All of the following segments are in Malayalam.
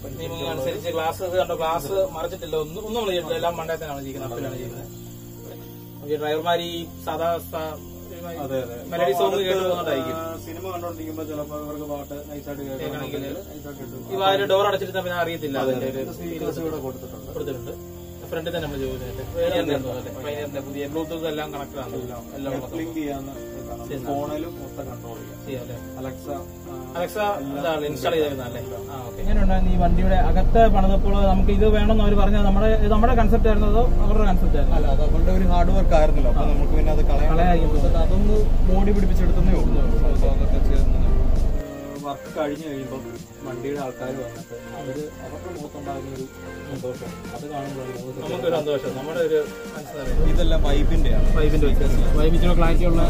നിയമങ്ങൾ അനുസരിച്ച് ഗ്ലാസ് കണ്ടോ ഗ്ലാസ് മറിച്ചിട്ടില്ല ഒന്നും ഒന്നും നമ്മൾ ചെയ്തിട്ടില്ല എല്ലാം മണ്ടയത്തിനാണ് ചെയ്യുന്നത് അപ്പിലാണ് ചെയ്യുന്നത് ഈ ഡ്രൈവർമാർ ഈ സാധാ അതെ അതെ മെലഡി സോങ് കേട്ട് പോകുന്നതായിരിക്കും ആ, സിനിമ കണ്ടോണ്ടിരിക്കുമ്പോ ചിലപ്പോ ഇവർക്ക് പാട്ട് നൈസായിട്ട് കേൾക്കണമെങ്കിൽ നൈസായിട്ട് ഇട്ടു ഈ വാര് ഡോർ അടച്ചിട്ട് പിന്നെ അറിയത്തില്ല അതിന്റെ ഒരു സ്പീക്കേഴ്സ് ഇവിടെ കൊടുത്തിട്ടുണ്ട് കൊടുത്തിട്ടുണ്ട് ഫ്രണ്ടിൽ തന്നെ നമ്മൾ ചോദിച്ചിട്ട് പൈനറിന്റെ പുതിയ ബ്ലൂടൂത്ത് എല്ലാം കണക്ട് ആണ് എല്ലാം ഉള്ളത്. ലിങ്ക് ചെയ്യാന്ന് ഇതാണ്. ഫോണിലും മൊത്തം കൺട്രോൾ ചെയ്യാം ചെയ്യാം അല്ലേ അലക്സ ആ, അലക്സ എന്താണ് ഇൻസ്റ്റാൾ ചെയ്തേക്കുന്നല്ലേ ആ ഓക്കെ എങ്ങനെയുണ്ടായിരുന്നു ഈ വണ്ടിയുടെ അകത്ത് പണിതപ്പോൾ നമുക്ക് ഇത് വേണമെന്ന് അവർ പറഞ്ഞത് നമ്മുടെ ഇത് നമ്മുടെ കൺസെപ്റ്റ് ആയിരുന്നു അതോ അവരുടെ കൺസെപ്റ്റ് ആയിരുന്നു അല്ല അത് അവരുടെ ഒരു ഹാർഡ് വർക്ക് ആയിരുന്നല്ലോ അപ്പൊ നമുക്ക് പിന്നെ അത് കളയാൻ കളയാതിരിക്കും. അതൊന്ന് ബോഡി പിടിപ്പിച്ചെടുത്തേ ഉള്ളൂ അപ്പൊ അതൊക്കെ ചേർന്ന് വർക്ക് കഴിഞ്ഞു കഴിയുമ്പോൾ വണ്ടിയുടെ ആൾക്കാർ വന്നിട്ട് അവര് അവരുടെ മുഖത്തുണ്ടാകുന്ന ഒരു സന്തോഷം അത് കാണുമ്പോഴാണ് നമുക്ക് നമുക്കൊരു സന്തോഷം നമ്മുടെ ഒരു മനസ്സിലായി ഇതെല്ലാം വൈബിന്റെയാണ് വൈബിന്റെ വ്യത്യാസം വൈബിച്ചിന് ക്ലാരിറ്റി ഉള്ള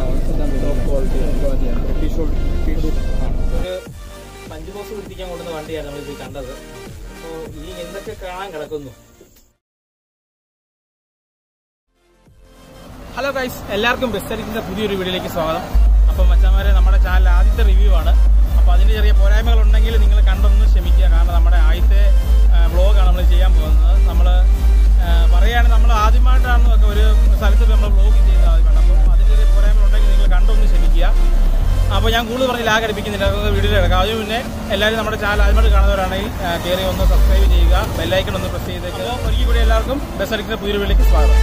ഒരു പഞ്ച് ബോക്സ് പിടിപ്പിക്കാൻ കൊണ്ടുവന്ന വണ്ടിയാണ് നമ്മൾ ഇത് കണ്ടത് അപ്പോൾ ഇനി എന്തൊക്കെ കാണാൻ കിടക്കുന്നു ഹലോ ഗൈസ് എല്ലാവർക്കും ബെസ്റ്റരിക്കുന്ന പുതിയൊരു വീഡിയോയിലേക്ക് സ്വാഗതം അപ്പം മച്ചാമാരെ നമ്മുടെ ചാനൽ ആദ്യത്തെ റിവ്യൂ ആണ് അപ്പോൾ അതിൻ്റെ ചെറിയ പോരായ്മകൾ ഉണ്ടെങ്കിൽ നിങ്ങൾ കണ്ടൊന്ന് ക്ഷമിക്കുക കാരണം നമ്മുടെ ആദ്യത്തെ വ്ളോഗാണ് നമ്മൾ ചെയ്യാൻ പോകുന്നത് നമ്മൾ പറയുകയാണെങ്കിൽ നമ്മൾ ആദ്യമായിട്ടാണ് ഒക്കെ ഒരു സ്ഥലത്ത് നമ്മൾ വ്ളോഗ് ചെയ്തത് ആദ്യമായിട്ട് അപ്പോൾ അതിൻ്റെ ചെറിയ പോരായ്മകൾ ഉണ്ടെങ്കിൽ നിങ്ങൾ കണ്ടൊന്ന് ക്ഷമിക്കുക അപ്പോൾ ഞാൻ കൂടുതൽ പറഞ്ഞ് ലാഗ് അടിപ്പിക്കുന്നില്ല നമുക്ക് വീഡിയോ എടുക്കാം അതിന് മുന്നേ എല്ലാവരും നമ്മുടെ ചാനൽ ആദ്യമായിട്ട് കാണുന്നവരാണെങ്കിൽ ആ, കയറി ഒന്ന് സബ്സ്ക്രൈബ് ചെയ്യുക ബെല്ലൈക്കൺ ഒന്ന് പ്രസ് ചെയ്തേക്കുക അപ്പോൾ ഒരിക്കൽ കൂടി എല്ലാവർക്കും ബെസ്റ്റ് പുതിയൊരു വീഡിയോയിലേക്ക് സ്വാഗതം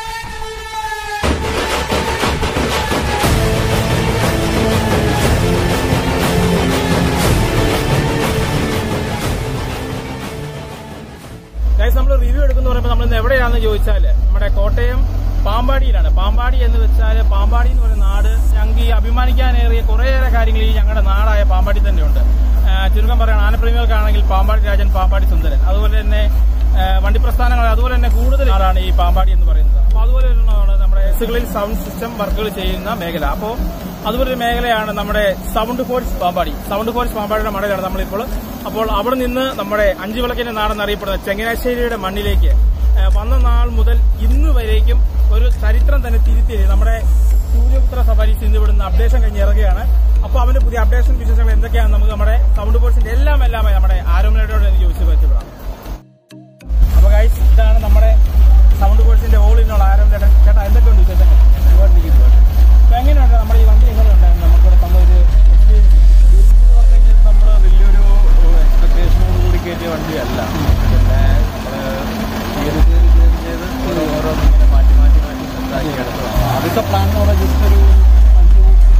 ഗൈസ് നമ്മൾ റിവ്യൂ എടുക്കുന്ന പറയുമ്പോൾ നമ്മൾ ഇന്ന് എവിടെയാണെന്ന് ചോദിച്ചാൽ നമ്മുടെ കോട്ടയം പാമ്പാടിയിലാണ് പാമ്പാടി എന്ന് വെച്ചാൽ പാമ്പാടി എന്ന് പറയുന്ന നാട് ഞങ്ങൾക്ക് ഈ അഭിമാനിക്കാനേറിയ കുറേയേറെ കാര്യങ്ങൾ ഈ ഞങ്ങളുടെ നാടായ പാമ്പാടി തന്നെയുണ്ട് ആ, ചുരുക്കം പറയുകയാണ് ആനപ്രേമികൾക്കാണെങ്കിൽ പാമ്പാടി രാജൻ പാമ്പാടി സുന്ദരൻ അതുപോലെ തന്നെ ആ, വണ്ടി പ്രസ്ഥാനങ്ങൾ അതുപോലെ തന്നെ കൂടുതൽ ആളാണ് ഈ പാമ്പാടി എന്ന് പറയുന്നത് അപ്പോൾ അതുപോലെ തന്നെയാണ് നമ്മുടെ ബസ്സുകളിൽ സൗണ്ട് സിസ്റ്റം വർക്കുകൾ ചെയ്യുന്ന മേഖല അപ്പോൾ അതുപോലെ ഒരു മേഖലയാണ് നമ്മുടെ sound force Pampady sound force പാമ്പാടിയുടെ മടലാണ് നമ്മളിപ്പോൾ അപ്പോൾ അവിടെ നിന്ന് നമ്മുടെ അഞ്ചു വിളക്കിന്റെ നാടെന്നറിയപ്പെടുന്ന ചങ്ങനാശ്ശേരിയുടെ മണ്ണിലേക്ക് ഏഹ്, വന്ന നാൾ മുതൽ ഇന്ന് വരേക്കും ഒരു ചരിത്രം തന്നെ തിരുത്തി നമ്മുടെ സൂര്യപുത്ര സഫാരീസ് ഇന്ന് ഇവിടുന്ന് അപ്ഡേഷൻ കഴിഞ്ഞ് ഇറങ്ങുകയാണ് അപ്പോൾ അവന്റെ പുതിയ അപ്ഡേഷൻ വിശേഷങ്ങൾ എന്തൊക്കെയാണ് നമുക്ക് നമ്മുടെ സൗണ്ട് ഫോഴ്സിന്റെ എല്ലാം എല്ലാമായി നമ്മുടെ ആരോമലയോട് എനിക്ക് ചോദിച്ചു പറ്റപ്പെടാം അപ്പൊ ഗൈസ് ഇതാണ് നമ്മുടെ സൗണ്ട് കോഴ്സിന്റെ ഓൾ ഇന്നുള്ള ആരം ചേട്ടൻ ചേട്ടാ എന്തൊക്കെയുണ്ട് വിശേഷങ്ങൾ അപ്പൊ എങ്ങനെയുണ്ട് നമ്മുടെ ഈ വണ്ടി എങ്ങനെയുണ്ടായിരുന്നു നമുക്കിവിടെ തന്ന ഒരു എക്സ്പീരിയൻസ് നമ്മൾ വലിയൊരു എക്സ്പെക്ടേഷനോട് കൂടി കയറ്റിയ വണ്ടിയല്ല പിന്നെ നമ്മള് ചെയ്ത് ചെയ്ത് ചെയ്ത് ചെയ്ത് ഓരോ ഓരോന്നിങ്ങനെ മാറ്റി മാറ്റി മാറ്റി സെറ്റാക്കി എടുത്തതാണ് ആദ്യത്തെ പ്ലാൻ എന്ന് പറഞ്ഞാൽ ജസ്റ്റ് ഒരു അഞ്ച്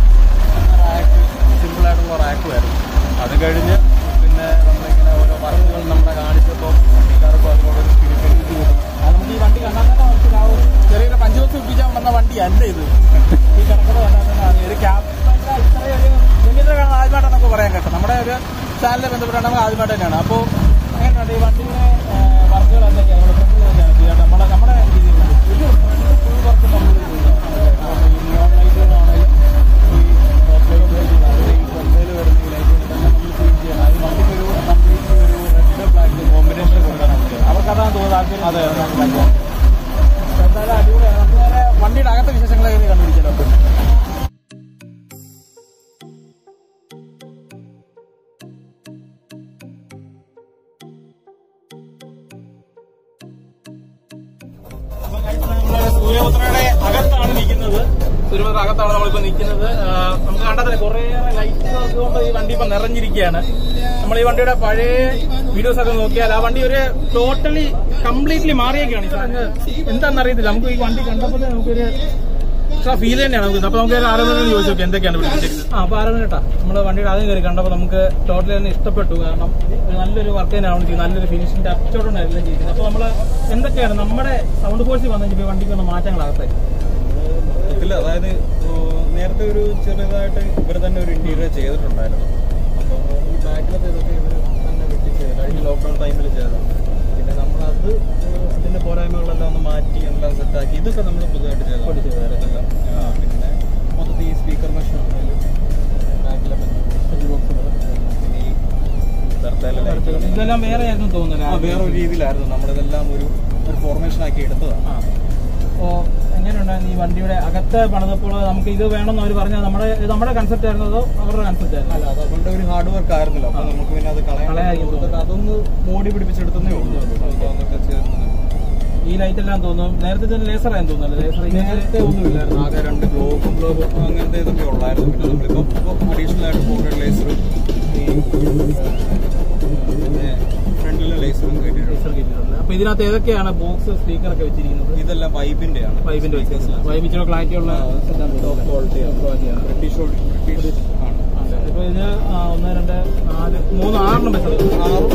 റാക്ക് സിമ്പിൾ ആയിട്ടുള്ള റാക്കുമായിരുന്നു അത് കഴിഞ്ഞ് പിന്നെ നമ്മളിങ്ങനെ ഓരോ വർക്കുകൾ നമ്മളെ കാണിച്ചപ്പോൾ വണ്ടിക്കാർക്ക് അതിനോടൊരു സ്പിരിറ്റ് തോന്നി അത് നമുക്ക് ഈ വണ്ടി കണ്ടാൽ തന്നെ മനസ്സിലാവും ചെറിയൊരു പഞ്ച് ബോക്സ് പിടിപ്പിച്ചാൽ വന്ന വണ്ടി അല്ല ഇത് ഈ കിടക്കുന്നത് കണ്ടാൽ തന്നെ അറിയാം. ഒരു ക്യാബ് ഇങ്ങനത്തെ ആദ്യമായിട്ടാണ് നമുക്ക് പറയാൻ കേട്ടോ നമ്മുടെ ഒരു ചാനലിനെ ബന്ധപ്പെട്ടാണ് നമുക്ക് ആദ്യമായിട്ട് തന്നെയാണ് അപ്പോൾ എങ്ങനെയുണ്ട് ഈ വണ്ടിയുടെ വർക്കുകൾ എന്തൊക്കെയാണ് നമ്മുടെ ഫ്രണ്ടിൽ എന്തൊക്കെയാണ് ചെയ്യുക നമ്മുടെ നമ്മുടെ രീതിയിൽ ഇത് ഫുൾ വർക്ക് നമ്മൾ ഈ നിയോൺ ലൈറ്റുകളാണെങ്കിലും ഈ ടോപ്പ് ലൈറ്റ് അതിൽ ഈ ഫ്രണ്ടിൽ വരുന്ന ഈ ലൈറ്റുകളെല്ലാം നമ്മൾ ചേഞ്ച് ചെയ്യണം അത് വണ്ടിക്കൊരു കംപ്ലീറ്റ് ഒരു റെഡ് ബ്ലാക്ക് കോമ്പിനേഷൻ കൊടുക്കാൻ നമുക്ക് അവർക്ക് അതാണ് തോന്നുന്നത് താല്പര്യം അതെ, അതെ. എന്തായാലും അടിപൊളിയാണ് നമുക്ക് നേരെ വണ്ടിയുടെ അകത്തെ വിശേഷങ്ങളൊക്കെ കണ്ടുപിടിച്ചാലോ സൂര്യപുത്രയുടെ അകത്താണ് നിൽക്കുന്നത് സൂര്യപുത്ര അകത്താണ് നമ്മളിപ്പോ നിൽക്കുന്നത് ആ, നമുക്ക് കണ്ടാൽ തന്നെ കുറേയേറെ ലൈറ്റ് വർക്ക് കൊണ്ട് ഈ വണ്ടി ഇപ്പൊ നിറഞ്ഞിരിക്കുകയാണ് നമ്മൾ ഈ വണ്ടിയുടെ പഴയ വീഡിയോസ് ഒക്കെ നോക്കിയാൽ ആ വണ്ടി ഒരു ടോട്ടലി കംപ്ലീറ്റ്ലി മാറിയൊക്കെയാണ് എന്താണെന്ന് അറിയത്തില്ല നമുക്ക് ഈ വണ്ടി കണ്ടപ്പോൾ തന്നെ നമുക്കൊരു ഫീൽ തന്നെയാണ് നമുക്ക് അപ്പൊ നമുക്ക് ആരോഗ്യം ചോദിച്ചു നോക്കി എന്തൊക്കെയാണ് പിടിച്ചിരിക്കുന്നത് ആ അപ്പൊ ആരോഗ്യം കേട്ടാ നമ്മള് വണ്ടിയുടെ ആദ്യം കയറി കണ്ടപ്പോൾ നമുക്ക് ടോട്ടലി തന്നെ ഇഷ്ടപ്പെട്ടു കാരണം ഒരു നല്ലൊരു വർക്ക് തന്നെയാണ് ചെയ്യുന്നത് നല്ലൊരു ഫിനിഷിംഗ് ടച്ചോടാണ് എല്ലാം ചെയ്യുന്നത് അപ്പൊ നമ്മള് എന്തൊക്കെയാണ് നമ്മുടെ സൗണ്ട് ഫോഴ്സിൽ വന്നു കഴിഞ്ഞപ്പോൾ ഈ വണ്ടിക്ക് വന്ന മാറ്റങ്ങളകത്തെ മൊത്തത്തിൽ അതായത് ഓ, നേരത്തെ ഒരു ചെറുതായിട്ട് ഇവർ തന്നെ ഒരു ഇന്റീരിയർ ചെയ്തിട്ടുണ്ടായിരുന്നു അപ്പോൾ ഈ ബാക്കിലത്തെ ഇതൊക്കെ ഇവർ തന്നെ വെട്ടി ചെയ്ത് കഴിഞ്ഞ ലോക്ക്ഡൗൺ ടൈമിൽ ചെയ്തതാണ് പിന്നെ നമ്മളത് ഏഹ്, അതിന്റെ പോരായ്മകളെല്ലാം ഒന്ന് മാറ്റി എല്ലാം സെറ്റാക്കി ഇതൊക്കെ നമ്മൾ പുതുതായിട്ട് ചെയ്തതാണ് ഇതെല്ലാം. ആ, പിന്നെ മൊത്തത്തിൽ ഈ സ്പീക്കർ മെഷീൻ ആണെങ്കിലും ബാക്കിലെ പഞ്ച് ബോക്സുകൾ പിന്നെ ഈ ബർത്തയിലെ ലൈറ്റുകൾ ഇതെല്ലാം വേറെ ആയിരുന്നു തോന്നുന്നില്ല ആ, വേറൊരു രീതിയിലായിരുന്നു നമ്മളിതെല്ലാം ഒരു ഒരു ഫോർമേഷൻ ആക്കി എടുത്തതാണ് ആ. അപ്പോ എങ്ങനെയുണ്ടായിരുന്നു ഈ ഈ വണ്ടിയുടെ അകത്ത് പണിതപ്പോൾ നമുക്ക് ഇത് വേണമെന്ന് അവർ പറഞ്ഞാൽ നമ്മുടെ ഇത് നമ്മുടെ കൺസെപ്റ്റ് ആയിരുന്നു അതോ അവരുടെ കൺസെപ്റ്റ് ആയിരുന്നു അല്ല അത് അവരുടെ ഒരു ഹാർഡ് വർക്ക് ആയിരുന്നല്ലോ അപ്പൊ നമുക്ക് പിന്നെ അത് കളയാൻ കളയാതിരിക്കും കൊടുത്തിട്ട് അതൊന്ന് മോടി പിടിപ്പിച്ചെടുത്തേ ഉള്ളൂ അപ്പൊ അതൊക്കെ ചേർന്ന് ഈ ലൈറ്റ് എല്ലാം തോന്നും നേരത്തെ തന്നെ ലേസർ ആയെന്ന് തോന്നുന്നല്ലോ ലേസർ നേരത്തെ ഒന്നുമില്ലായിരുന്നു ആകെ രണ്ട് ഗ്ലോബും ഗ്ലോബും അങ്ങനത്തെ ഇതൊക്കെ ഉള്ളായിരുന്നു പിന്നെ നമ്മളിപ്പോ അഡീഷണൽ ആയിട്ട് പോക്കറ്റ് ലേസറും ഈ പിന്നെ ഫ്രണ്ടിലെ ലേസറും കയറ്റിയിട്ടുണ്ട് ലേസർ കിട്ടിയിട്ടുണ്ട് അപ്പൊ ഇതിനകത്ത് ഏതൊക്കെയാണ് ബോക്സ് സ്പീക്കർ ഒക്കെ വെച്ചിരിക്കുന്നത് ഇതെല്ലാം വൈബിന്റെ ആണ് വൈബിന്റെ വെച്ചിട്ടുണ്ട് വൈബ് ഇച്ചിരി ക്ലാരിറ്റി ഉള്ള ടോപ്പ് ക്വാളിറ്റിയാണ് ബ്രിട്ടീഷ് ഓടി- ബ്രിട്ടീഷ് ആണ് ഇപ്പൊ ഇതിന് ആ, ഒന്ന് രണ്ട് നാല് മൂന്ന് ആറെണ്ണം വെച്ചത് ആറും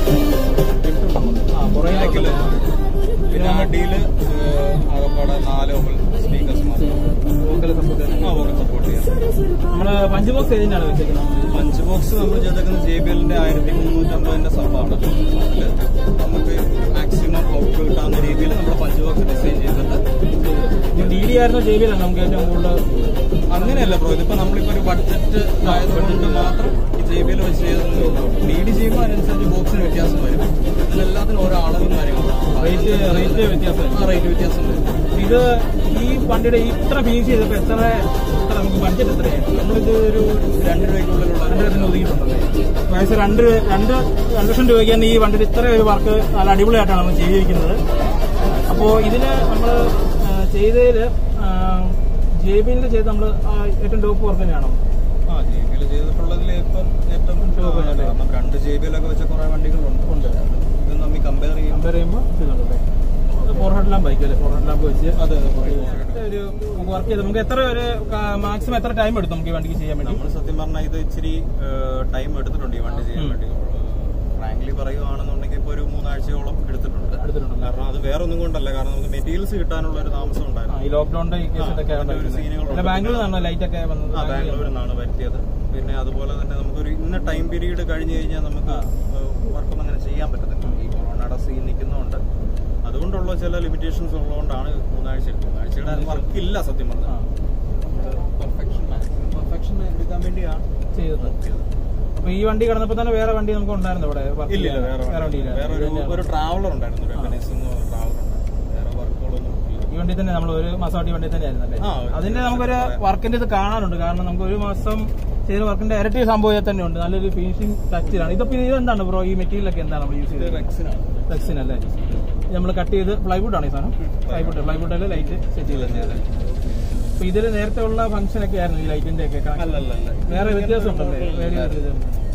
ആ പുറകിലേക്ക് ബാക്കില് പിന്നെ അടിയില് ആകപ്പാടെ നാല് സ്പീക്കേഴ്സ് മാത്രം വോക്കൽ സപ്പോർട്ട് ആ ഓക്കെ സപ്പോർട്ട് ചെയ്യാം നമ്മള് പഞ്ച് ബോക്സ് ഏതിനാണ് വെച്ചേക്കുന്നത് പഞ്ച് ബോക്സ് നമ്മൾ ചെയ്തേക്കുന്നത് ജെ ബി എല്ലിന്റെ ആയിരത്തി മുന്നൂറ്റമ്പതിന്റെ സബാണ് അതില് നമുക്ക് മാക്സിമം ഔട്ട് കിട്ടാവുന്ന രീതിയിൽ നമ്മൾ പഞ്ച് ബോക്സ് ഡിസൈൻ ചെയ്തിട്ട് ഡി ഡി ആയിരുന്നോ ജെ ബി അല്ല നമുക്ക് ഏറ്റവും കൂടുതൽ അങ്ങനെയല്ല ബ്രോ ഇതിപ്പോ നമ്മളിപ്പോ ഒരു ബഡ്ജറ്റ് ആയതുകൊണ്ട് മാത്രം ഈ ജെ ബി എൽ വെച്ച് ചെയ്തതേ ഉള്ളൂ ഡി ഡി ചെയ്യുമ്പോൾ അതിനനുസരിച്ച് ബോക്സിന് വ്യത്യാസം വരും ഇതിലെല്ലാത്തിനും ഓരോ അളവും കാര്യങ്ങളും റേറ്റ് റേറ്റ് വ്യത്യാസം ആ റേറ്റ് വ്യത്യാസം വരും ഇത് ഈ വണ്ടിയുടെ ഈ ഇത്ര ഫീസ് ചെയ്തപ്പോ എത്ര എത്ര നമുക്ക് ബഡ്ജറ്റ് എത്രയായിരുന്നു നമ്മളിത് ഒരു രണ്ട് രൂപയ്ക്കുള്ളിലുള്ള രണ്ട് ലക്ഷത്തിന് ഒതുങ്ങിയിട്ടുണ്ടല്ലേ ഏകദേശം രണ്ട് രണ്ട് രണ്ട് ലക്ഷം രൂപയ്ക്ക് തന്നെ ഈ വണ്ടിയുടെ ഇത്ര ഒരു വർക്ക് നല്ല അടിപൊളിയായിട്ടാണ് നമ്മൾ ചെയ്തിരിക്കുന്നത് അപ്പോൾ ഇതിന് നമ്മൾ ചെയ്തതിൽ ജെ ബിയിൽ ചെയ്ത് നമ്മൾ ഏറ്റവും ടോപ്പ് വർക്ക് തന്നെയാണോ ആ ജെ ബി എൽ ചെയ്തിട്ടുള്ളതിൽ ഇപ്പം ഏറ്റവും ടോപ്പ് ആണ്. കാരണം രണ്ട് ജെ ബി എല്ലൊക്കെ വെച്ച കുറെ വണ്ടികളുണ്ട് ഉണ്ട് ഇത് നമ്മൾ കമ്പയർ ചെയ്യും കമ്പയർ ചെയ്യുമ്പോൾ ഇതുണ്ടല്ലേ ഫോർ ഹെഡ് ലാമ്പ് ആയിരിക്കും അല്ലേ ഫോർ ഹെഡ് ലാമ്പ് വെച്ച് അതെ അതെ കുറേ ഒരു വർക്ക് ചെയ്ത് നമുക്ക് എത്ര ഒരു മാക്സിമം എത്ര ടൈം എടുത്തു നമുക്ക് ഈ വണ്ടിക്ക് ചെയ്യാൻ വേണ്ടി നമ്മൾ സത്യം പറഞ്ഞാൽ ഇത് ഇച്ചിരി ടൈം എടുത്തിട്ടുണ്ട് ഈ വണ്ടി ചെയ്യാൻ വേണ്ടി ഫ്രാങ്ക്ലി പറയുവാണെന്നുണ്ടെങ്കിൽ ഇപ്പൊ ഒരു മൂന്നാഴ്ചയോളം എടുത്തിട്ടുണ്ട് എടുത്തിട്ടുണ്ട് കാരണം അത് വേറെ ഒന്നും കൊണ്ടല്ല കാരണം നമുക്ക് മെറ്റീരിയൽസ് കിട്ടാനുള്ള ഒരു താമസം ആ, ഉണ്ടായിരുന്നു ഈ ലോക്ക്ഡൌണിന്റെ ഈ കേസിലൊക്കെ അതിന്റെ ഒരു സീനുകളുണ്ട്. അല്ല ബാംഗ്ലൂരിൽ നിന്നാണോ ലൈറ്റ് ഒക്കെ വന്നത് ആ ബാംഗ്ലൂരിൽ നിന്നാണ് വരുത്തിയത് പിന്നെ അതുപോലെ തന്നെ നമുക്കൊരു ഇന്ന ടൈം പീരീഡ് കഴിഞ്ഞ് കഴിഞ്ഞാൽ നമുക്ക് വർക്കൊന്നും അങ്ങനെ ചെയ്യാൻ പറ്റത്തില്ല ഈ കൊറോണയുടെ സീൻ നിൽക്കുന്നതുകൊണ്ട് അതുകൊണ്ടുള്ള ചില ലിമിറ്റേഷൻസ് ഉള്ളതുകൊണ്ടാണ് മൂന്നാഴ്ച മൂന്നാഴ്ചയുടെ വർക്ക് ഇല്ല സത്യം പറഞ്ഞാൽ പെർഫെക്ഷൻ മാക്സിമം പെർഫെക്ഷൻ എടുക്കാൻ വേണ്ടിയാണ് ചെയ്തത് അപ്പൊ ഈ വണ്ടി കിടന്നപ്പോ തന്നെ വേറെ വണ്ടി നമുക്ക് ഉണ്ടായിരുന്നു ഇവിടെ work ഇല്ലില്ല ചെയ്യാൻ. വേറെ വേറെ വണ്ടി വേറെ ഒരു ഒരു ട്രാവലർ ഉണ്ടായിരുന്നു ഒരു എംബനീസ് എന്ന് പറഞ്ഞ ട്രാവലർ ഉണ്ടായിരുന്നു വേറെ വർക്കുകളൊന്നും ഇല്ല ഈ വണ്ടി തന്നെ നമ്മൾ ഒരു മാസമായിട്ട് ഈ വണ്ടി തന്നെ ആയിരുന്നല്ലേ ആ, ഒരു അതിന്റെ നമുക്കൊരു വർക്കിന്റെ ഇത് കാണാനുണ്ട് കാരണം നമുക്ക് ഒരു മാസം ചെയ്ത വർക്കിന്റെ ഇരട്ടി സംഭവം തന്നെ ഉണ്ട് നല്ലൊരു ഫിനിഷിംഗ് ടച്ചിലാണ് ഇതിപ്പോ ഇത് എന്താണ് ബ്രോ ഈ മെറ്റീരിയൽ ഒക്കെ എന്താണ് നമ്മൾ യൂസ് ഇത് ചെയ്തത് റെക്സിനാണ് ഫ്ലെക്സിൻ അല്ലേ നമ്മൾ കട്ട് ചെയ്ത് പ്ലൈവുഡ് ആണ് ഈ സാധനം പ്ലൈവുഡ് പ്ലൈവുഡിൽ ലൈറ്റ് സെറ്റ് ചെയ്തത് അപ്പൊ ഇതിൽ നേരത്തെ ഉള്ള ഫംഗ്ഷൻ ഒക്കെ ആയിരുന്നു ഈ ലൈറ്റിന്റെ ഒക്കെ കണക്ഷൻ അല്ലല്ല അല്ല വേറെ വ്യത്യാസം ഉണ്ടല്ലേ വേറെ വ്യത്യാസം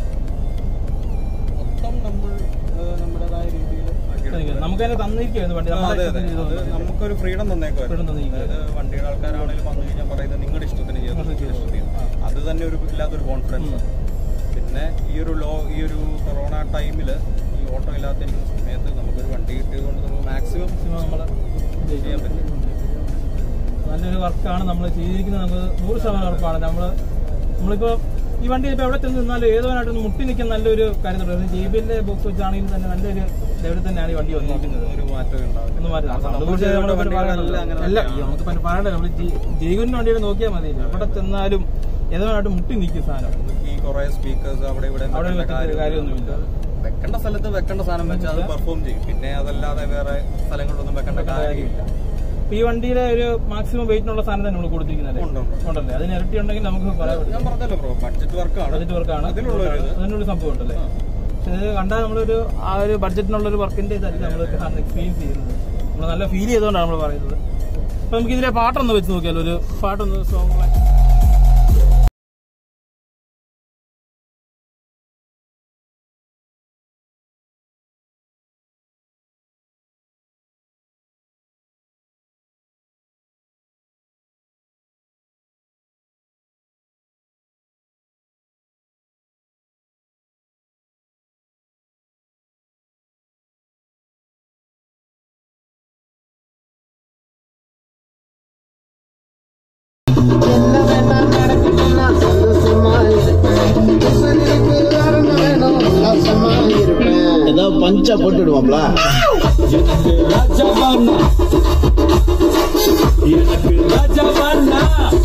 മൊത്തം നമ്മൾ ഏഹ്, നമ്മുടേതായ രീതിയിൽ നമുക്ക് തന്നെ തന്നിരിക്കുവായിരുന്നു വണ്ടി നമ്മുടെ അതെ അതെ ഇഷ്ടത്തിന് ചെയ്തത് അത് നമുക്കൊരു ഫ്രീഡം തന്നേക്കുമായിരുന്നു Freedom തന്നിരിക്കുകയായിരുന്നു. അതായത് വണ്ടിയുടെ ആൾക്കാരാണെങ്കിലും വന്നു കഴിഞ്ഞാൽ പറയുന്നത് നിങ്ങളുടെ ഇഷ്ടത്തിന് ചെയ്തു നിങ്ങളുടെ ഇഷ്ടത്തിന് അത് തന്നെ ഒരു ഇല്ലാത്തൊരു കോൺഫിഡൻസ് പിന്നെ ഈ ഒരു ലോ ഈ ഒരു കൊറോണ ടൈമിൽ ഈ ഓട്ടോ ഇല്ലാത്തിരിക്കുന്ന സമയത്ത് നമുക്കൊരു വണ്ടി കിട്ടിയത് കൊണ്ട് നമുക്ക് മാക്സിമം നമ്മൾ ചെയ്യാൻ പറ്റും നല്ലൊരു വർക്കാണ് നമ്മൾ ചെയ്തിരിക്കുന്നത് നമുക്ക് നൂറ് ശതമാനം ഉറപ്പാണ് നമ്മൾ നമ്മളിപ്പോ ഈ വണ്ടി ഇപ്പൊ എവിടെ ചെന്ന് നിന്നാലും ഏതോനായിട്ടൊന്ന് മുട്ടി നിൽക്കുന്ന നല്ലൊരു കാര്യത്തിലുണ്ട് ജി ബിന്റെ ബോക്സ് വെച്ചാണെങ്കിലും തന്നെ നല്ലൊരു ലെവലിൽ തന്നെയാണ് ഈ വണ്ടി വന്നിരിക്കുന്നത് ഒരു മാറ്റം ഉണ്ടാവില്ല ഒന്ന് മാറ്റി നമ്മൾ അതുകൊണ്ട് ചെയ്ത നമ്മള് പിന്നെ വണ്ടികളെല്ലാം പറയണ്ടല്ലോ. അങ്ങനെ അല്ല തന്നെയാണ്. നമുക്ക് പിന്നെ പറയണ്ട നമ്മൾ ജൈവന്റെ വണ്ടിയുടെ നോക്കിയാൽ മതി എവിടെ ചെന്നാലും ഏതോനായിട്ട് മുട്ടി നിൽക്കും സാധനം നമുക്ക് ഈ കുറെ സ്പീക്കേഴ്സ് അവിടെ ഇവിടെ അവിടെ വെക്കേണ്ട വെക്കേണ്ട കാര്യമൊന്നുമില്ല. കാര്യമൊന്നുമില്ല. വെക്കേണ്ട സ്ഥലത്ത് വെക്കേണ്ട സാധനം വെച്ചാൽ അത് പെർഫോം ചെയ്യും പിന്നെ അതല്ലാതെ വേറെ സ്ഥലങ്ങളിലൊന്നും വെക്കേണ്ട കാര്യമില്ല ഇപ്പൊ ഈ വണ്ടിയിലെ ഒരു മാക്സിമം വെയിറ്റിനുള്ള സാധനം തന്നെ നമ്മൾ കൊടുത്തിരിക്കുന്നത് ഉണ്ട്, ഉണ്ട്. ഉണ്ടല്ലേ അതിന് ഇരട്ടി ഉണ്ടെങ്കിൽ നമുക്ക് പറയാൻ പറ്റും ഞാൻ പറഞ്ഞല്ലോ ബ്രോ ബഡ്ജറ്റ് വർക്കാണ് ബഡ്ജറ്റ് വർക്കാണ് അതിനുള്ള ഒരു ഇത്. അതിനുള്ള സംഭവം ഉണ്ടല്ലേ പക്ഷെ ഇത് കണ്ടാൽ നമ്മളൊരു ആ ഒരു ബഡ്ജറ്റിനുള്ള ഒരു വർക്കിന്റെ ഇതല്ല നമ്മൾ എക്സ്പീരിയൻസ് ചെയ്യുന്നത് നമ്മൾ നല്ല ഫീൽ ചെയ്തുകൊണ്ടാണ് നമ്മൾ പറയുന്നത് അപ്പൊ നമുക്ക് ഇതിലെ പാട്ടൊന്ന് വെച്ച് നോക്കിയാലോ ഒരു പാട്ടൊന്ന് സോങ് என்ன வேண்டாம் நடக்குதுன்னா சந்தோஷமா இருப்பேன் புருஷனுக்கு காரணம் வேணும் உல்லாசமா இருப்பேன் ஏதோ பஞ்சா போட்டுடுவோம்ல ராஜாவானா எனக்கு ராஜாவானா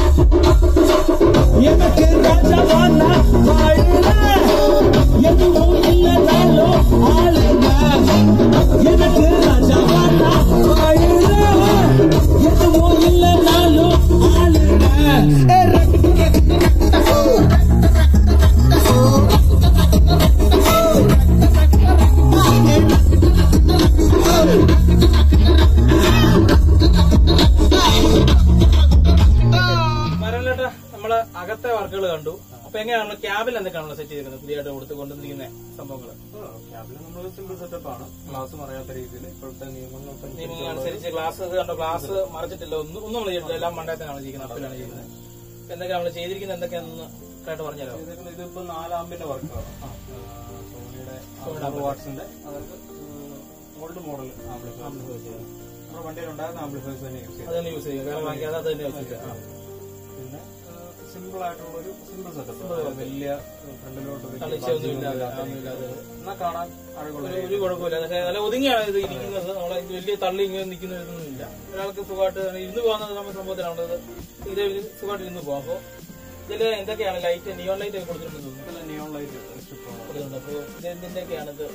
எனக்கு ராஜாவானா வாழுற எதுவும் இல்லைனாலும் ஆளுங்க எனக்கு ராஜாவானா வாழுற எதுவும் இல்லைனாலும் അകത്തെ വർക്കുകൾ കണ്ടു അപ്പൊ എങ്ങനെയാണ് ക്യാബിൽ എന്തൊക്കെയാണല്ലോ സെറ്റ് ചെയ്തിരുന്നത് പുതിയതായിട്ട് കൊടുത്ത് കൊണ്ടുവന്നിരിക്കുന്ന സംഭവങ്ങൾ ക്യാബിന് നമ്മൾ സിമ്പിൾ സെറ്റപ്പ് ആണ് ഗ്ലാസ് മറയാത്ത രീതിയിൽ ഇപ്പോഴത്തെ നിയമങ്ങളൊക്കെ നിയമങ്ങൾ അനുസരിച്ച് ഗ്ലാസ് കണ്ടോ ഗ്ലാസ് മറിച്ചിട്ടില്ല ഒന്നും ഒന്നും നമ്മൾ ചെയ്തിട്ടില്ല എല്ലാം മണ്ടയത്തിനാണ് ചെയ്യുന്നത് അപ്പിലാണ് ചെയ്യുന്നത് എന്തൊക്കെയാണ് നമ്മൾ ചെയ്തിരിക്കുന്നത് എന്തൊക്കെയാണെന്ന് കറക്റ്റ് പറഞ്ഞല്ലോ ചെയ്തേക്കുന്നത് ഇതിപ്പോ നാലാമ്പിന്റെ വർക്കാണ് സോണിയുടെ വാട്സിന്റെ അതായത് ഓൾഡ് മോഡൽ ആംപ്ലിഫയേഴ്സ് നമ്മുടെ വണ്ടിയിൽ ഉണ്ടായിരുന്ന ആംപ്ലിഫയേഴ്സ് തന്നെ യൂസ് ചെയ്തത് അത് തന്നെ യൂസ് ചെയ്യും വേറെ വാങ്ങിക്കാതെ അത് തന്നെ യൂസ് ചെയ്യാം പിന്നെ സിമ്പിൾ ആയിട്ടുള്ള ഒരു സിമ്പിൾ സെറ്റപ്പ് വലിയ ഫ്രണ്ടിലോട്ട് കളിച്ചൊന്നും ഇല്ലാതെ അതൊന്നും ഇല്ലാതെ എന്നാ കാണാൻ അഴകുള്ള ഒരു- ഒരു കുഴപ്പമില്ല പക്ഷേ നല്ല ഒതുങ്ങിയാണ് ഇത് ഇരിക്കുന്നത് നമ്മളെ ഇത് വലിയ തള്ളി ഇങ്ങനെ നിൽക്കുന്നതൊന്നും ഇല്ല ഒരാൾക്ക് സുഖമായിട്ട് ഇരുന്ന് പോകുന്ന നമ്മൾ സംഭവത്തിലാണ് ഇത് ഇത് സുഖമായിട്ട് ഇരുന്ന് പോകാം അപ്പൊ ഇതില് എന്തൊക്കെയാണ് ലൈറ്റ് നിയോൺ ലൈറ്റ് ഒക്കെ കൊടുത്തിട്ടുണ്ടെന്ന് തോന്നുന്നു നിയോൺ ലൈറ്റ് സ്ട്രിപ്പ് കൊടുത്തിട്ടുണ്ട് അപ്പൊ ഇത് എന്തിന്റെയൊക്കെയാണ് ഇത്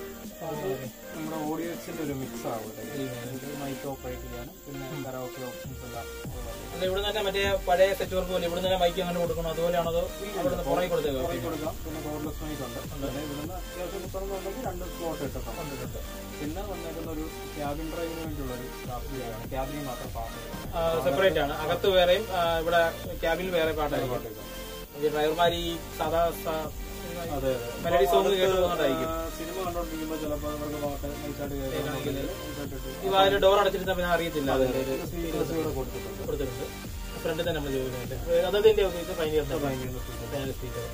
നമ്മുടെ ഓഡിയൻസിന്റെ ഒരു മിക്സ് ആവുന്നത് മൈക്ക് ഓപ്പറേറ്റ് ചെയ്യാനും പിന്നെ കരോക്കെ ഓപ്ഷൻസ് എല്ലാം ഉള്ളത്. അല്ല ഇവിടെ തന്നെ മറ്റേ പഴയ സെറ്റ് വർക്ക് പോലെ ഇവിടെ തന്നെ മൈക്ക് അങ്ങനെ കൊടുക്കണം അതുപോലെയാണോ അതോ അവിടെ പുറകെ കൊടുത്തേക്കോ പുറകിൽ കൊടുക്കാം പിന്നെ കോർഡ്ലെസ് മൈക്ക് ഉണ്ട് പിന്നെ ഇവിടുന്ന് അത്യാവശ്യം കുത്തണമെന്നുണ്ടെങ്കിൽ രണ്ട് സ്ലോട്ട് ഇട്ടിട്ടുണ്ട് പിന്നെ വന്നേക്കുന്ന ഒരു ക്യാബിൻ ഡ്രൈവിന് വേണ്ടിയുള്ള ഒരു ഗ്രാഫിയാണ് ക്യാബിനിൽ മാത്രം പാട്ട് സെപ്പറേറ്റ് ആണ് അകത്ത് വേറെയും ആ, ഇവിടെ ക്യാബിൽ വേറെ പാട്ടായിരിക്കും ഈ ഡ്രൈവർമാർ ഈ സാധാ സ- അതെ മെലഡി സോങ് കേട്ട് പോകുന്നതായിരിക്കും സിനിമ കണ്ടോണ്ടിരിക്കുമ്പോൾ ചിലപ്പോൾ അവർക്ക് പാട്ട് നൈസായിട്ട് കേൾക്കാൻ ഈ വാതിൽ ഡോർ അടച്ചിരുന്ന പിന്നെ അറിയത്തില്ല അതിന്റെ ഒരു സ്പീക്കേഴ്സ് ഇവിടെ കൊടുത്തിട്ടുണ്ട് കൊടുത്തിട്ടുണ്ട് ഫ്രണ്ടിൽ തന്നെ നമ്മൾ ചോദിക്കുന്നുണ്ട് അതതിന്റെ ഇത് ഭയങ്കര ഫൈനൽ സ്പീക്കർ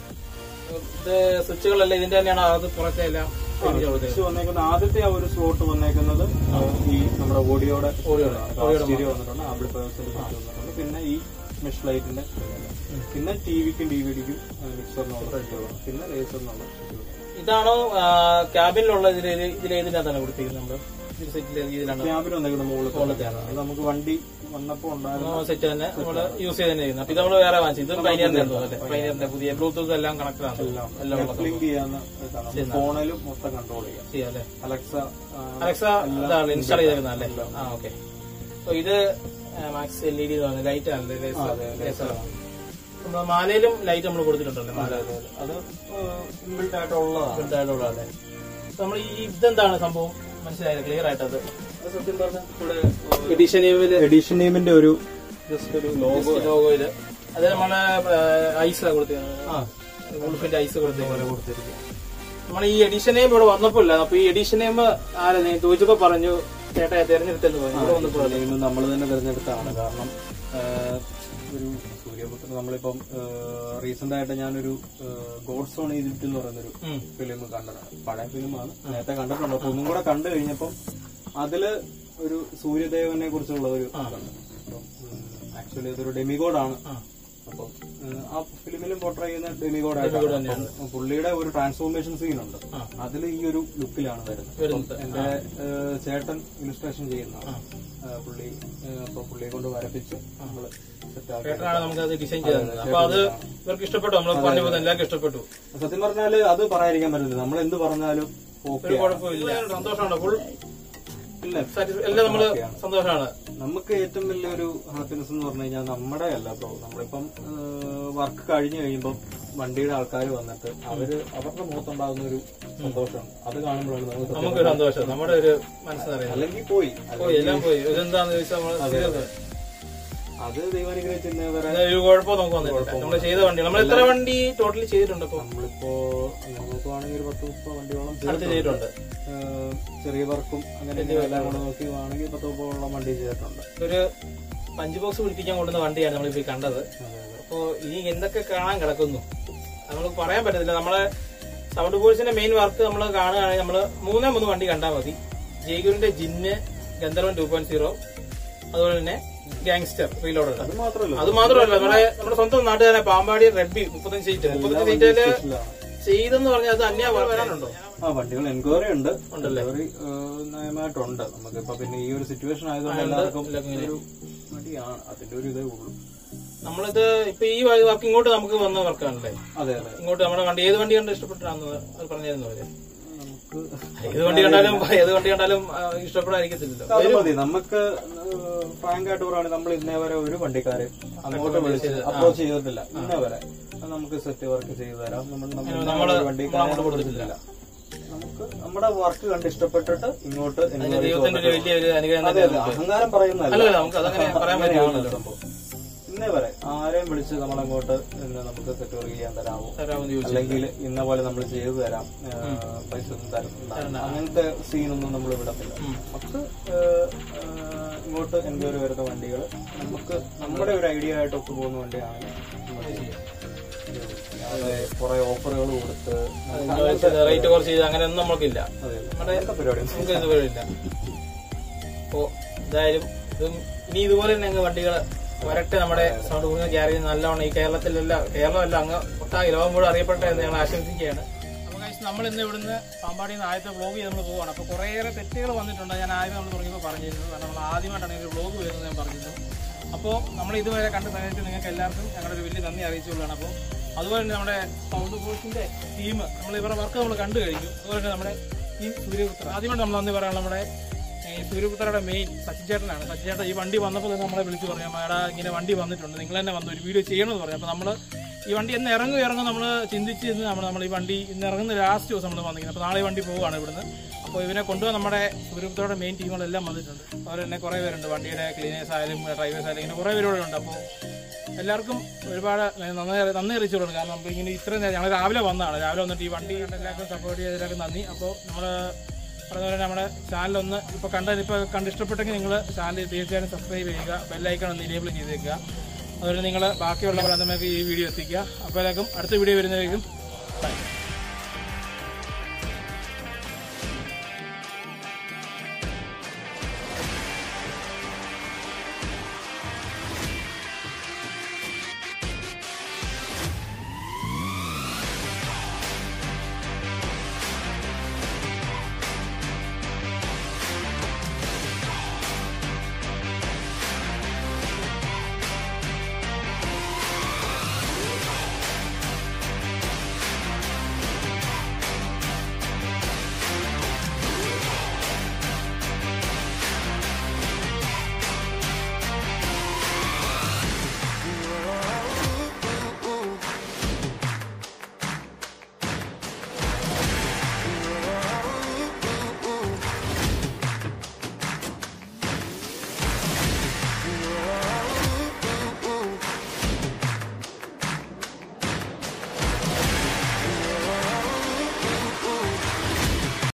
ഇത് സ്വിച്ചുകളെല്ലാം ഇതിന്റെ തന്നെയാണ് അത് പുറത്തെ എല്ലാം സ്വിച്ച് വന്നേക്കുന്ന ആദ്യത്തെ ആ ഒരു സ്ലോട്ട് വന്നേക്കുന്നത് ഈ നമ്മുടെ ഓഡിയോയുടെ സ്റ്റീരിയോ വന്നിട്ടുണ്ട് ആംപ്ലിഫയേഴ്സിന്റെ സ്വിച്ച് വന്നിട്ടുണ്ട് പിന്നെ ഈ മെഷ് ലൈറ്റിന്റെ പിന്നെ ടിവിക്കും ഡിവിഡിക്കും മിക്സറിനുള്ള സ്വിച്ചുകൾ പിന്നെ ലേസറിനുള്ള സ്വിച്ചുകൾ ഇതാണോ ക്യാബിനിലുള്ള ഇതിൽ ഇതിലേതിനകത്താണ് കൊടുത്തിരിക്കുന്നത് നമ്മള് ഇതിൽ സെറ്റിൽ ഇതിലാണ് ക്യാബിന് വന്നേക്കുന്ന മുകളിൽ മുകളിലത്തെയാണ്. അത് നമുക്ക് വണ്ടി വന്നപ്പോ ഉണ്ടായിരുന്ന സെറ്റ് തന്നെ നമ്മള് യൂസ് ചെയ്ത് തന്നെ ചെയ്യുന്നത് അപ്പൊ ഇത് നമ്മൾ വേറെ വാങ്ങിച്ചു ഇത് പൈനിയറിന്റെ അല്ലേ പൈനിയറിന്റെ പുതിയ ബ്ലൂടൂത്ത് എല്ലാം കണക്ട് ആണ് എല്ലാം ഉള്ള ലിങ്ക് ചെയ്യാവുന്ന ഇതാണ് ഫോണിലും മൊത്തം കൺട്രോൾ ചെയ്യാം ചെയ്യാം അല്ലേ അലക്സ അലക്സ ഇതാണ് ഇൻസ്റ്റാൾ ചെയ്തിരുന്നല്ലേ ആ ഓക്കെ അപ്പൊ ഇത് max L E D light ആണ് ലേസറാണ് നമ്മുടെ മാലയിലും ലൈറ്റ് നമ്മൾ കൊടുത്തിട്ടുണ്ടല്ലോ മാല അത് ഇൻബിൽട്ട് ആയിട്ടുള്ളതാണ് ഇതായിട്ടുള്ളതല്ലേ നമ്മൾ ഈ ഇതെന്താണ് സംഭവം മനസ്സിലായത് ക്ലിയർ ആയിട്ട് അത് സത്യം പറഞ്ഞ ഇവിടെ എഡിഷൻ എഡിഷൻ നെയിമിന്റെ ഒരു ജസ്റ്റ് ഒരു ലോഗോ ലോഗോയില് അത് നമ്മളെ ഐസ് കൊടുത്തിരുന്നത് ഉൾഫിന്റെ ഐസ് കൊടുത്തിരിക്കുന്നത് കൊടുത്തിരിക്കും നമ്മൾ ഈ എഡിഷൻ നെയിം ഇവിടെ വന്നപ്പോ ഇല്ല അപ്പൊ ഈ എഡിഷൻ നെയിം ആരാ നീ ചോദിച്ചപ്പോ പറഞ്ഞു ചേട്ടാ തെരഞ്ഞെടുത്തെന്ന് പറഞ്ഞു ഇവിടെ വന്നപ്പോ നെയിം നമ്മൾ തന്നെ തിരഞ്ഞെടുത്താണ് കാരണം ആഹ്, ഒരു സൂര്യപുത്രൻ നമ്മളിപ്പം റീസെന്റ് ആയിട്ട് ഞാനൊരു ഗോഡ്സ് ഓൺ ഈജിപ്റ്റ് എന്ന് പറയുന്നൊരു ഉം. ഫിലിം കണ്ടതാണ് പഴയ ഫിലിമാണ് നേരത്തെ കണ്ടിട്ടുണ്ട് അപ്പൊ ഒന്നും കൂടെ കണ്ടു കഴിഞ്ഞപ്പം അതില് ഒരു സൂര്യദേവനെ കുറിച്ചുള്ള ഒരു ആക്ച്വലി അതൊരു ഡെമിഗോഡാണ് അപ്പം ഏഹ്, ആ ഫിലിമിലും പോർട്രേ ചെയ്യുന്ന ഡെമിഗോഡ് ആയിട്ടാണ് അപ്പം പുള്ളിയുടെ ഒരു ട്രാൻസ്ഫോർമേഷൻ സീൻ ഉണ്ട് അതിൽ ഈ ഒരു ലുക്കിലാണ് വരുന്നത് വരുന്നത്. അപ്പം എന്റെ ഏഹ്, ചേട്ടൻ ഇലുസ്ട്രേഷൻ ചെയ്യുന്നതാണ് ഏഹ്, പുള്ളി ഏഹ്, അപ്പൊ പുള്ളിയെ കൊണ്ട് വരപ്പിച്ച് നമ്മള് സെറ്റ് ആക്കി ചേട്ടനാണ് നമുക്ക് അത് ഡിസൈൻ ചെയ്ത് തന്നത് അപ്പൊ അത് ഇവർക്ക് ഇഷ്ടപ്പെട്ടു നമ്മൾ പറഞ്ഞ പോലെ എല്ലാവർക്കും ഇഷ്ടപ്പെട്ടു സത്യം പറഞ്ഞാല് അത് പറയാതിരിക്കാൻ പറ്റില്ല നമ്മൾ എന്ത് പറഞ്ഞാലും ഓക്കെ ഒരു കുഴപ്പമില്ല സന്തോഷമാണ് ഫുൾ ഇല്ല എല്ലാം നമ്മള് സന്തോഷമാണ് നമുക്ക് ഏറ്റവും വലിയൊരു ഹാപ്പിനെസ് എന്ന് പറഞ്ഞു കഴിഞ്ഞാൽ നമ്മുടെ അല്ല ബ്രോ നമ്മളിപ്പം വർക്ക് കഴിഞ്ഞു കഴിയുമ്പം വണ്ടിയുടെ ആൾക്കാർ വന്നിട്ട് അവര് അവരുടെ മുഖത്തുണ്ടാകുന്ന ഒരു സന്തോഷം അത് കാണുമ്പോഴാണ് നമുക്ക് സത്യം നമുക്കൊരു സന്തോഷം നമ്മുടെ ഒരു മനസ്സിനറിയാം അല്ലെങ്കിൽ പോയി പോയി എല്ലാം പോയി ഇതെന്താന്ന് ചോദിച്ചാൽ നമ്മള് ചെയ്തത് അത് ദൈവാനുഗ്രഹിച്ചിന്ന് വരെ അത് ഒരു കുഴപ്പം നമുക്ക് വന്നിട്ടില്ല നമ്മൾ ചെയ്ത വണ്ടി നമ്മൾ എത്ര വണ്ടി ടോട്ടലി ചെയ്തിട്ടുണ്ട് ഇപ്പൊ നമ്മളിപ്പോ നോക്കുവാണെങ്കിൽ ഒരു പത്ത് മുപ്പത് വണ്ടിയോളം അടുത്ത് ചെയ്തിട്ടുണ്ട്. ചെയ്തിട്ടുണ്ട് ഏഹ്, ചെറിയ വർക്കും അങ്ങനെ ഇങ്ങനെ എല്ലാം കൂടെ നോക്കുകയാണെങ്കിൽ പത്ത് മുപ്പതോളം വണ്ടി ചെയ്തിട്ടുണ്ട് ഒരു പഞ്ച് ബോക്സ് പിടിപ്പിക്കാൻ കൊണ്ടുവന്ന വണ്ടിയാണ് നമ്മളിപ്പോ ഈ കണ്ടത് അപ്പോ ഇനി എന്തൊക്കെ കാണാൻ കിടക്കുന്നു അത് നമുക്ക് പറയാൻ പറ്റത്തില്ല നമ്മളെ സൗണ്ട് ബോയ്സിന്റെ മെയിൻ വർക്ക് നമ്മൾ കാണുകയാണെങ്കിൽ നമ്മള് മൂന്നേ മൂന്ന് വണ്ടി കണ്ടാൽ മതി ജയ്ഗുരിന്റെ ജിന്ന് ഗന്ധർവൻ ടു പോയിന്റ് സീറോ അതുപോലെ തന്നെ ഗാങ്സ്റ്റർ റീലോഡ് അത് മാത്രമല്ല അത് മാത്രമല്ല നമ്മുടെ നമ്മുടെ സ്വന്തം നാട്ടുകാരെ പാമ്പാടി റെഡ്ബി മുപ്പത്തഞ്ച് സീറ്റ് മുപ്പത്തഞ്ച് സീറ്റില് ചെയ്തെന്ന് പറഞ്ഞാൽ അത് അന്യ വരാനുണ്ടോ ആ വണ്ടികൾ എൻക്വയറി ഉണ്ട് എൻക്വയറി നയമായിട്ടുണ്ട് നമുക്കിപ്പോ പിന്നെ ഈ ഒരു സിറ്റുവേഷൻ ആയതുകൊണ്ട് എല്ലാവർക്കും ഒരു മടിയാണ് അതിന്റെ ഒരു ഇതേ ഉള്ളൂ നമ്മളിത് ഇപ്പൊ ഈ വർക്ക് ഇങ്ങോട്ട് നമുക്ക് വന്ന വർക്കാണല്ലേ അതെ അതെ ഇങ്ങോട്ട് നമ്മുടെ വണ്ടി ഏത് വണ്ടി കണ്ട് ഇഷ്ടപ്പെട്ടാന്ന് അത് പറഞ്ഞിരുന്നു അവര് നമുക്ക് ഏത് വണ്ടി കണ്ടാലും ഏത് വണ്ടി കണ്ടാലും ആ, ഇഷ്ടപ്പെടാതിരിക്കത്തില്ലല്ലോ അത് മതി നമുക്ക് ഫ്രാങ്ക് ആയിട്ട് പറയുകയാണെങ്കിൽ നമ്മൾ ഇന്നേ വരെ ഒരു വണ്ടിക്കാരെ അങ്ങോട്ട് വിളിച്ച് അപ്രോച്ച് ചെയ്തിട്ടില്ല ഇന്നേ വരെ അത് നമുക്ക് സെറ്റ് വർക്ക് ചെയ്തു തരാം നമ്മൾ നമ്മൾ നമ്മള് വണ്ടിക്കാരെ അങ്ങോട്ട് കൊടുത്തിട്ടില്ല നമുക്ക് നമ്മുടെ വർക്ക് കണ്ട് ഇഷ്ടപ്പെട്ടിട്ട് ഇങ്ങോട്ട് അതിന് enquiries ദൈവത്തിന്റെ ഒരു വലിയൊരു അനുഗ്രഹം അതെ തന്നെ അതെ അഹങ്കാരം പറയുന്നതല്ല അല്ല നമുക്ക് അതങ്ങനെ പറയാൻ അങ്ങനെയാണ് പറ്റില്ല സംഭവം ഇന്നേ വരെ ആരെയും വിളിച്ച് നമ്മളങ്ങോട്ട് ഇന്ന് നമുക്ക് സെക്യൂർ ചെയ്യാൻ തരാമോ തരാമെന്ന് ചോദിച്ചു അല്ലെങ്കിൽ ഇന്ന പോലെ നമ്മൾ ചെയ്തു തരാം ആ, പൈസ ഒന്നും തരുന്നില്ല അങ്ങനത്തെ സീനൊന്നും നമ്മൾ വിടത്തില്ല നമുക്ക് ആ, ആ, ഇങ്ങോട്ട് എൻക്വയറി വരുന്ന വണ്ടികൾ നമുക്ക് നമ്മുടെ ഒരു ഐഡിയ ആയിട്ട് ഒത്തു പോകുന്ന വണ്ടിയാണെങ്കിൽ നമുക്ക് ചെയ്യാം അതെ കുറെ ഓഫറുകൾ കൊടുത്ത് നമുക്ക് അങ്ങനത്തെ റേറ്റ് കുറച്ച് ചെയ്ത് അങ്ങനെ ഒന്നും നമുക്കില്ല അതെ, നമ്മുടെ അങ്ങനത്തെ പരിപാടി നമുക്ക് ഇതുപോലെ ഇല്ല അപ്പോ എന്തായാലും ഇതും ഇനി ഇതുപോലെ തന്നെ അങ്ങ് വണ്ടികൾ വരട്ടെ നമ്മുടെ സൗണ്ട് കൂടുന്ന ഗ്യാരേജ് നല്ലവണ്ണം ഈ കേരളത്തിലല്ല കേരളമല്ല അങ്ങ് ഒട്ടാകെ ലോകം മുഴുവൻ അറിയപ്പെട്ടെ എന്ന് ഞങ്ങൾ ആശംസിക്കുകയാണ് അപ്പോൾ നമ്മൾ ഇന്ന് ഇവിടുന്ന് പാമ്പാടിയിൽ നിന്ന് ആദ്യത്തെ വ്ളോഗ് ചെയ്ത് നമ്മൾ പോവുകയാണ് അപ്പോൾ കുറേയേറെ തെറ്റുകൾ വന്നിട്ടുണ്ട് ഞാൻ ആദ്യം നമ്മൾ തുടങ്ങിയപ്പോൾ പറഞ്ഞിരുന്നു കാരണം നമ്മൾ ആദ്യമായിട്ടാണ് ഈ ഒരു വ്ളോഗ് വരുന്നത് ഞാൻ പറഞ്ഞിരുന്നു അപ്പോൾ നമ്മൾ ഇതുവരെ കണ്ട് സഹായിച്ച നിങ്ങൾക്ക് എല്ലാവർക്കും ഞങ്ങളുടെ ഒരു വലിയ നന്ദി അറിയിച്ചുകൊള്ളാണ് അപ്പോൾ അതുപോലെ തന്നെ നമ്മുടെ സൗണ്ട് ഫോഴ്സിന്റെ ടീം നമ്മൾ ഇവരുടെ വർക്ക് നമ്മൾ കണ്ടു കഴിഞ്ഞു അതുപോലെ തന്നെ നമ്മുടെ ടീം സൂര്യപുത്ര ആദ്യമായിട്ട് നമ്മൾ നന്ദി പറയാൻ നമ്മുടെ ഈ സൂര്യപുത്രയുടെ മെയിൻ സച്ചിൻ ചേട്ടനാണ് സച്ചിൻ ചേട്ടൻ ഈ വണ്ടി വന്നപ്പോൾ തന്നെ നമ്മളെ വിളിച്ച് പറഞ്ഞു മേടാ ഇങ്ങനെ വണ്ടി വന്നിട്ടുണ്ട് നിങ്ങൾ തന്നെ വന്ന് ഒരു വീഡിയോ ചെയ്യണമെന്ന് പറഞ്ഞു അപ്പോൾ നമ്മൾ ഈ വണ്ടി എന്ന് ഇറങ്ങും ഇറങ്ങും നമ്മൾ ചിന്തിച്ച് ഇന്ന് നമ്മൾ നമ്മൾ ഈ വണ്ടി ഇന്ന് ഇറങ്ങുന്ന ലാസ്റ്റ് ദിവസം നമ്മൾ വന്നിരിക്കുന്നത് അപ്പോൾ നാളെ ഈ വണ്ടി പോവുകയാണ് ഇവിടുന്ന് അപ്പോൾ ഇവനെ കൊണ്ടുപോകാൻ നമ്മുടെ സൂര്യപുത്രയുടെ മെയിൻ ടീമുകളെല്ലാം വന്നിട്ടുണ്ട് അവർ തന്നെ കുറേ പേരുണ്ട് വണ്ടിയുടെ ക്ലീനേഴ്സ് ആയാലും ഡ്രൈവേഴ്സ് ആയാലും ഇങ്ങനെ കുറേ പേരോടെ ഉണ്ട് അപ്പോൾ എല്ലാവർക്കും ഒരുപാട് നന്ദി നന്ദി അറിയിച്ചോളൂ കാരണം നമുക്ക് ഇങ്ങനെ ഇത്രയും നേരം ഞങ്ങൾ രാവിലെ വന്നതാണ് രാവിലെ വന്നിട്ട് ഈ വണ്ടി എല്ലാവർക്കും സപ്പോർട്ട് ചെയ്തതിലൊക്കെ നന്ദി അപ്പോൾ നമ്മൾ പറഞ്ഞ പോലെ നമ്മുടെ ചാനലൊന്ന് ഇപ്പോൾ കണ്ട ഇപ്പോൾ കണ്ട് ഇഷ്ടപ്പെട്ടെങ്കിൽ നിങ്ങൾ ചാനൽ തീർച്ചയായും സബ്സ്ക്രൈബ് ചെയ്യുക ബെല്ലൈക്കൺ ഒന്ന് ഇനേബിൾ ചെയ്തേക്കുക അതുപോലെ നിങ്ങൾ ബാക്കിയുള്ള നമുക്ക് ഈ വീഡിയോ എത്തിക്കുക അപ്പോഴേക്കും അടുത്ത വീഡിയോ വരുന്നതായിരിക്കും ബൈ